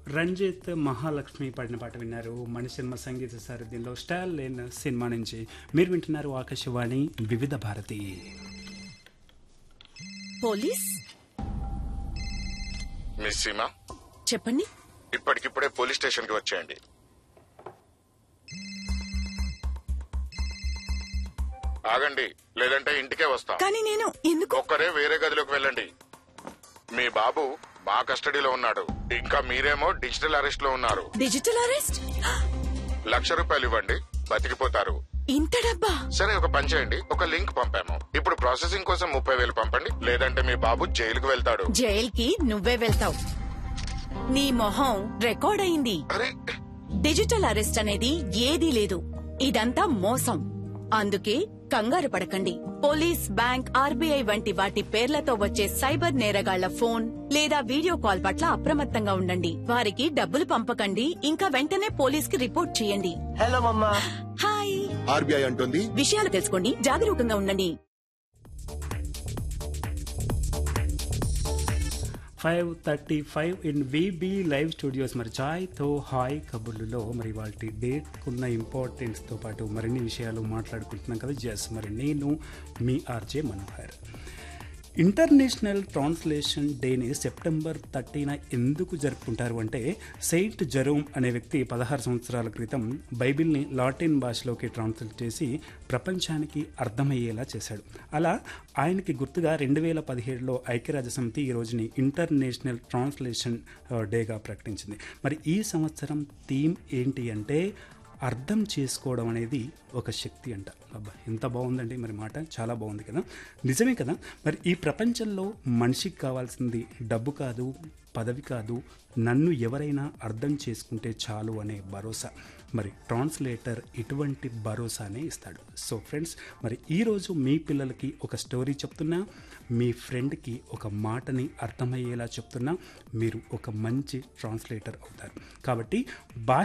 రంజిత్ మహాలక్ష్మి పాడిన పాట విన్నారు మణిశర్మ సంగీత సారథ్యంలో స్టార్ లేన్ సినిమా నుంచి మీరు వింటున్నారు ఆకాశవాణి వివిధ భారతి పోలీస్ మిస్ సీమా చెప్పండి ఇప్పటికిప్పుడే పోలీస్ స్టేషన్ కి వచ్చేయండి ఆగండి లేదంటే ఇంటికే వస్తాం కానీ నేను ఎందుకు ఒక్కరే వేరే గదిలోకి వెళ్ళండి మీ బాబు మా కస్టడీలో ఉన్నాడు ఇంకా మీరేమో డిజిటల్ అరెస్ట్ లో ఉన్నారు డిజిటల్ అరెస్ట్ లక్ష రూపాయలు ఇవ్వండి బతికిపోతారు ఇంత డబ్బా సరే ఒక పని చేయండి ఒక లింక్ పంపాము ఇప్పుడు ప్రాసెసింగ్ కోసం ముప్పై వేలు పంపండి లేదంటే మీ బాబు జైలుకు వెళ్తాడు జైల్ కి నువ్వే వెళ్తావు నీ మొహం రికార్డ్ అయింది అరే డిజిటల్ అరెస్ట్ అనేది ఏదీ లేదు ఇదంతా మోసం అందుకే కంగారు పడకండి పోలీస్ బ్యాంక్ ఆర్బీఐ వంటి వాటి పేర్లతో వచ్చే సైబర్ నేరగాళ్ల ఫోన్ లేదా వీడియో కాల్ పట్ల అప్రమత్తంగా ఉండండి వారికి డబ్బులు పంపకండి ఇంకా వెంటనే పోలీస్ కి రిపోర్ట్ చేయండి హలో మమ్మా హాయ్ ఆర్బీఐ అంటోంది విషయాలు తెలుసుకోండి జాగరూకంగా ఉండండి five thirty five in VB live studios మరి ఛాయ్తో హాయ్ కబుర్లలో మరి వాటి డేట్ ఉన్న ఇంపార్టెన్స్తో పాటు మరిన్ని విషయాలు మాట్లాడుకుంటున్నాం కదా జస్ మరి నేను మీ ఆర్జే మనోహర్ ఇంటర్నేషనల్ ట్రాన్స్లేషన్ డేని సెప్టెంబర్ థర్టీన ఎందుకు జరుపుకుంటారు అంటే సెయింట్ జెరోమ్ అనే వ్యక్తి పదహారు సంవత్సరాల క్రితం బైబిల్ని లాటిన్ భాషలోకి ట్రాన్స్లేట్ చేసి ప్రపంచానికి అర్థమయ్యేలా చేశాడు అలా ఆయనకి గుర్తుగా రెండు వేల పదిహేడులో ఐక్యరాజ్య సమితి ఈ రోజుని ఇంటర్నేషనల్ ట్రాన్స్లేషన్ ఆ, డేగా ప్రకటించింది మరి ఈ సంవత్సరం థీమ్ ఏంటి అంటే అర్థం చేసుకోవడం అనేది ఒక శక్తి అంట అబ్బా ఎంత బాగుందండి మరి మాట చాలా బాగుంది కదా నిజమే కదా మరి ఈ ప్రపంచంలో మనిషికి కావాల్సింది డబ్బు కాదు పదవి కాదు నన్ను ఎవరైనా అర్థం చేసుకుంటే చాలు అనే భరోసా మరి ట్రాన్స్లేటర్ ఇటువంటి భరోసానే ఇస్తాడు సో ఫ్రెండ్స్ మరి ఈరోజు మీ పిల్లలకి ఒక స్టోరీ చెప్తున్నా మీ ఫ్రెండ్కి ఒక మాటని అర్థమయ్యేలా చెప్తున్నా మీరు ఒక మంచి ట్రాన్స్లేటర్ అవుతారు కాబట్టి భాష